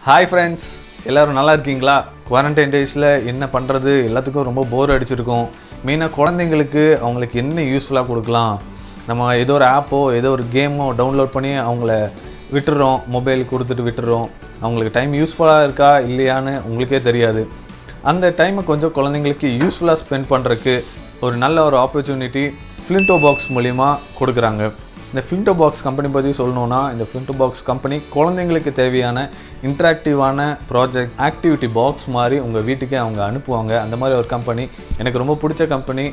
hi friends எல்லாரும் நல்லா இருக்கீங்களா குவாரண்டைன் டேஸில் என்ன பண்ணுறது எல்லாத்துக்கும் ரொம்ப போர் அடிச்சிருக்கும் மெயினாக குழந்தைங்களுக்கு அவங்களுக்கு என்ன யூஸ்ஃபுல்லாக கொடுக்கலாம் நம்ம ஏதோ ஒரு ஆப்போ ஏதோ ஒரு கேமோ டவுன்லோட் பண்ணி அவங்கள விட்டுறோம் மொபைல் கொடுத்துட்டு விட்டுறோம் அவங்களுக்கு டைம் யூஸ்ஃபுல்லாக இருக்கா இல்லையான்னு உங்களுக்கே தெரியாது அந்த டைமை கொஞ்சம் குழந்தைங்களுக்கு யூஸ்ஃபுல்லாக ஸ்பெண்ட் பண்ணுறதுக்கு ஒரு நல்ல ஒரு ஆப்பர்ச்சுனிட்டி ஃப்ளின்டோ பாக்ஸ் மூலிமா கொடுக்குறாங்க இந்த ஃப்ளின்டோ பாக்ஸ் கம்பெனி பற்றி சொல்லணுன்னா இந்த ஃப்ளின்டோ பாக்ஸ் கம்பெனி குழந்தைங்களுக்கு தேவையான இன்ட்ராக்டிவான ப்ராஜெக்ட் ஆக்டிவிட்டி பாக்ஸ் மாதிரி உங்கள் வீட்டுக்கே அவங்க அனுப்புவாங்க அந்த மாதிரி ஒரு கம்பெனி எனக்கு ரொம்ப பிடிச்ச கம்பெனி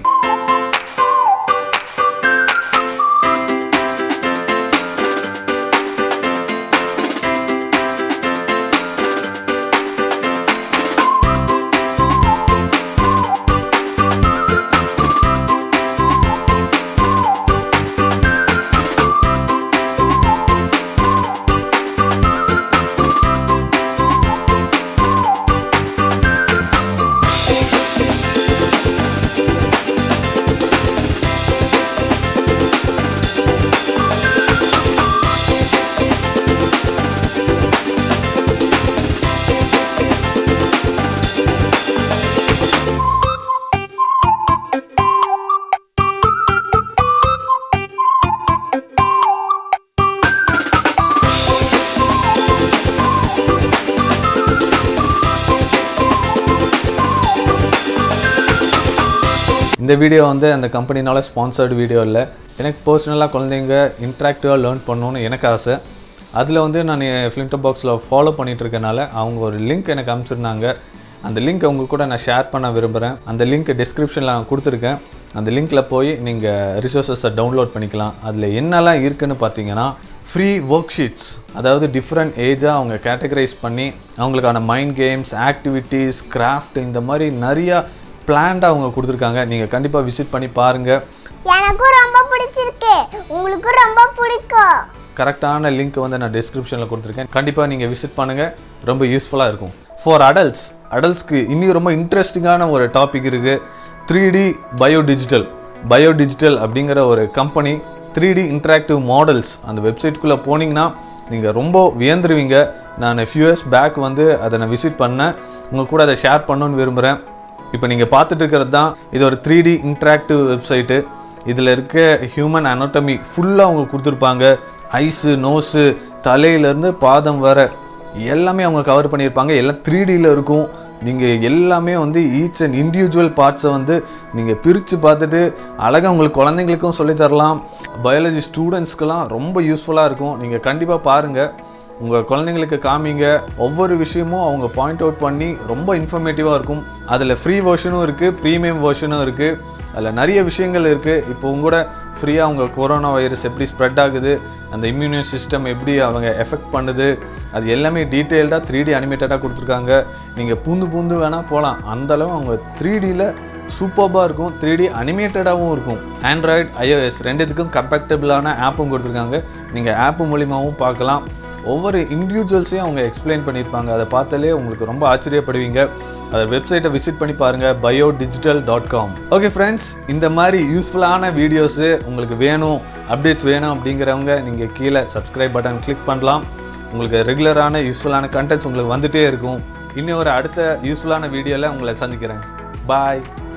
இந்த வீடியோ வந்து அந்த கம்பெனினால ஸ்பான்சர்டு வீடியோ இல்லை எனக்கு பர்சனலாக குழந்தைங்க இன்ட்ராக்டிவாக லேர்ன் பண்ணணும்னு எனக்கு ஆசை அதில் வந்து நான் ஃப்ளின்டோ பாக்ஸில் ஃபாலோ பண்ணிட்டு இருக்கனால அவங்க ஒரு லிங்க் எனக்கு அனுப்பிச்சிருந்தாங்க அந்த லிங்க் அவங்க கூட நான் ஷேர் பண்ண விரும்புகிறேன் அந்த லிங்க் டிஸ்கிரிப்ஷனில் நான் கொடுத்துருக்கேன் அந்த லிங்க்கில் போய் நீங்கள் ரிசோர்ஸஸை டவுன்லோட் பண்ணிக்கலாம் அதில் என்னெல்லாம் இருக்குன்னு பார்த்தீங்கன்னா ஃப்ரீ ஒர்க் ஷீட்ஸ் அதாவது டிஃப்ரெண்ட் ஏஜாக அவங்க கேட்டகரைஸ் பண்ணி அவங்களுக்கான மைண்ட் கேம்ஸ் ஆக்டிவிட்டீஸ் கிராஃப்ட் இந்த மாதிரி நிறையா பிளான்டாக அவங்க கொடுத்துருக்காங்க நீங்கள் கண்டிப்பாக விசிட் பண்ணி பாருங்கள் எனக்கும் ரொம்ப பிடிச்சிருக்கு உங்களுக்கும் ரொம்ப பிடிக்கும் கரெக்டான லிங்க் வந்து நான் டிஸ்கிரிப்ஷனில் கொடுத்துருக்கேன் கண்டிப்பாக நீங்கள் விசிட் பண்ணுங்கள் ரொம்ப யூஸ்ஃபுல்லாக இருக்கும் ஃபார் அடல்ட்ஸ் அடல்ட்ஸ்க்கு இன்னும் ரொம்ப இன்ட்ரெஸ்டிங்கான ஒரு டாபிக் இருக்குது three D bio digital bio digital அப்படிங்கிற ஒரு company three D interactive models அந்த வெப்சைட்குள்ளே போனீங்கன்னா நீங்கள் ரொம்ப வியந்துருவீங்க நான் ஃபியூ இயர்ஸ் பேக் வந்து அதை நான் விசிட் பண்ணேன் உங்கள் கூட அதை ஷேர் பண்ணணும்னு விரும்புகிறேன் இப்போ நீங்கள் பார்த்துட்டு இருக்கிறது தான் இது ஒரு த்ரீ டி இன்ட்ராக்டிவ் வெப்சைட்டு இதில் இருக்க ஹியூமன் anatomy ஃபுல்லாக அவங்க கொடுத்துருப்பாங்க ஐஸு நோஸு தலையிலேருந்து பாதம் வர எல்லாமே அவங்க கவர் பண்ணியிருப்பாங்க எல்லாம் த்ரீ டியில் இருக்கும் நீங்கள் எல்லாமே வந்து ஈச் அண்ட் இண்டிவிஜுவல் பார்ட்ஸை வந்து நீங்கள் பிரித்து பார்த்துட்டு அழகாக உங்களுக்கு குழந்தைங்களுக்கும் சொல்லித் தரலாம் பயாலஜி ஸ்டூடெண்ட்ஸ்க்கெலாம் ரொம்ப யூஸ்ஃபுல்லாக இருக்கும் நீங்கள் கண்டிப்பாக பாருங்கள் உங்கள் குழந்தைங்களுக்கு காமிங்க ஒவ்வொரு விஷயமும் அவங்க பாயிண்ட் அவுட் பண்ணி ரொம்ப இன்ஃபர்மேட்டிவாக இருக்கும் அதில் ஃப்ரீ வெர்ஷனும் இருக்குது ப்ரீமியம் வெர்ஷனும் இருக்குது அதில் நிறைய விஷயங்கள் இருக்குது இப்போ உங்களோட ஃப்ரீயாக அவங்க கொரோனா வைரஸ் எப்படி ஸ்ப்ரெட் ஆகுது அந்த இம்யூனி சிஸ்டம் எப்படி அவங்க எஃபெக்ட் பண்ணுது அது எல்லாமே டீட்டெயில்டாக த்ரீ டி அனிமேட்டடாக கொடுத்துருக்காங்க நீங்கள் பூந்து பூந்து வேணால் போகலாம் அந்தளவு அவங்க த்ரீ டியில் சூப்பர்பாக இருக்கும் த்ரீ டி அனிமேட்டடாகவும் இருக்கும் ஆண்ட்ராய்டு ஐஓஎஸ் ரெண்டுத்துக்கும் கம்பேக்டபிளான ஆப்பும் கொடுத்துருக்காங்க நீங்கள் ஆப்பு மூலிமாவும் பார்க்கலாம் ஒவ்வொரு இண்டிவிஜுவல்ஸையும் அவங்க எக்ஸ்பிளைன் பண்ணியிருப்பாங்க அதை பார்த்தாலே உங்களுக்கு ரொம்ப ஆச்சரியப்படுவீங்க அதை வெப்சைட்டை விசிட் பண்ணி பாருங்கள் bio digital dot com okay friends இந்த மாதிரி யூஸ்ஃபுல்லான வீடியோஸு உங்களுக்கு வேணும் அப்டேட்ஸ் வேணும் அப்படிங்கிறவங்க நீங்கள் கீழே சப்ஸ்கிரைப் பட்டன் கிளிக் பண்ணலாம் உங்களுக்கு ரெகுலரான யூஸ்ஃபுல்லான கண்டென்ட்ஸ் உங்களுக்கு வந்துகிட்டே இருக்கும் இன்னும் ஒரு அடுத்த யூஸ்ஃபுல்லான வீடியோவில் உங்களை சந்திக்கிறேன் பாய்